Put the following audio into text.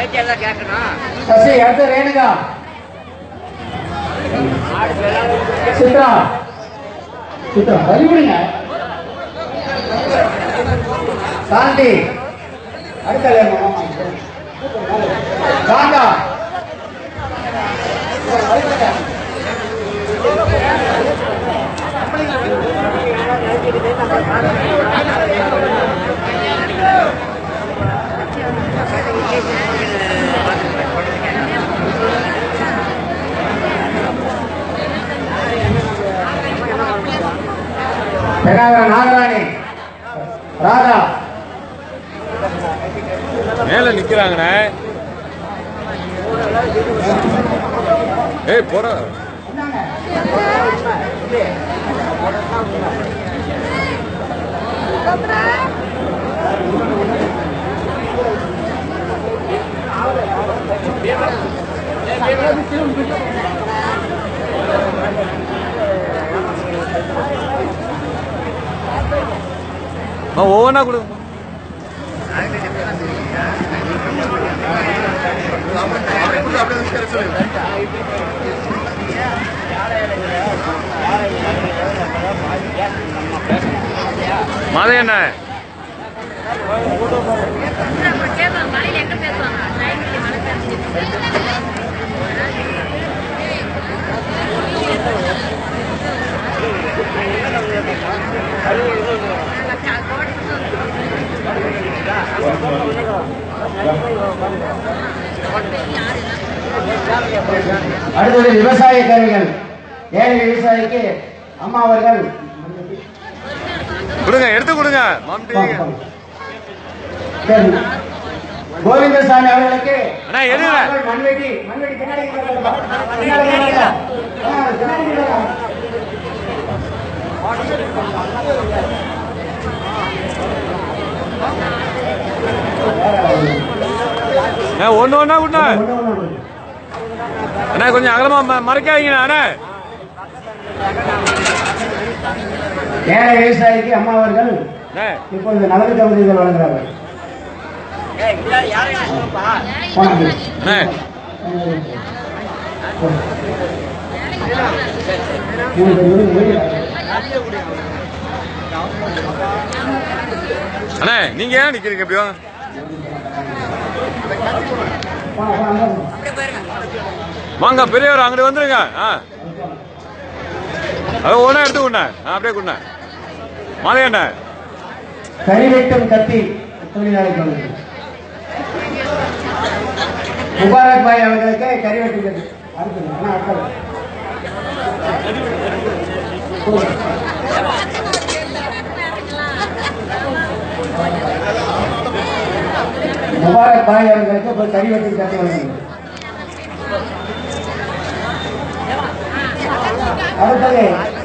பத்தி எல்லாம் கேட்கணும் சசி அடுத்து ரேணுகா சித்ரா சித்ரா வழி விடுங்க சாந்தி அடுத்த லேன் மாமா. சாந்தா பெண்ணாகர நாகராணி ராதா மேல நிக்கிறாங்கண்ணே ஏய் போற ஒவ்வொன்றா கொடு மாதையண்ணே மலையில எங்க பேசுவாங்க ட்ரெயின்ல மலை அடுத்தது விவசாய கருவிகள் ஏழை விவசாயிக்கு அம்மா அவர்கள் கொடுங்க எடுத்து கொடுங்க மாம்டி சரி. கோவிந்தசாமி அவர்களுக்கு அண்ணா, எடுங்க. அம்மா அவர்கள் மண்வெட்டி மண்வெட்டி பின்னாடி நிற்கிறாங்க. பின்னாடி நிற்கிறாங்க. ஆ, பின்னாடி நிற்கிறாங்க. ஒன்று ஒன்றா கொடுண்ணா ஒண்ணு, ஒண்ணு, ஒண்ணு. அண்ணா கொஞ்சம் அகலமா ம- மறைக்காதீங்கண்ணா அண்ணா ஏழை விவசாயிக்கு அம்மா அவர்கள் அண்ணா இப்பொழுது நலவு தகுதிகள் வழங்குகிறார்கள் ஏய் இல்ல யாரையும் சொல்லுப்பா போனாங்க. அண்ணா மூணு பேர் விடு, விடு. அண்ணா நீங்க ஏன் நிக்கிறீங்க இப்படி வாங்க போனா, போனா, அங்க போ. அப்படியே போயிருங்க வாங்க பெரியவர் அங்கிட்டு வந்துருங்க ஆ அது ஒன்றா எடுத்து கொடுண்ணா ஆ அப்படியே கொடுண்ணா மாதையண்ணா கறி வெட்டும் கத்தி தொழிலாளிக்கு வழங்குகிறது. முபாரக் பாய் அவர்களுக்கு கறி வெட்டும் கத்தி அடுத்தது அண்ணா, அடுத்தது. முபாரக் பாய் அவர்களுக்கு இப்போ கறி வெட்டும் கத்தி வழங்குகிறது. அடுத்தது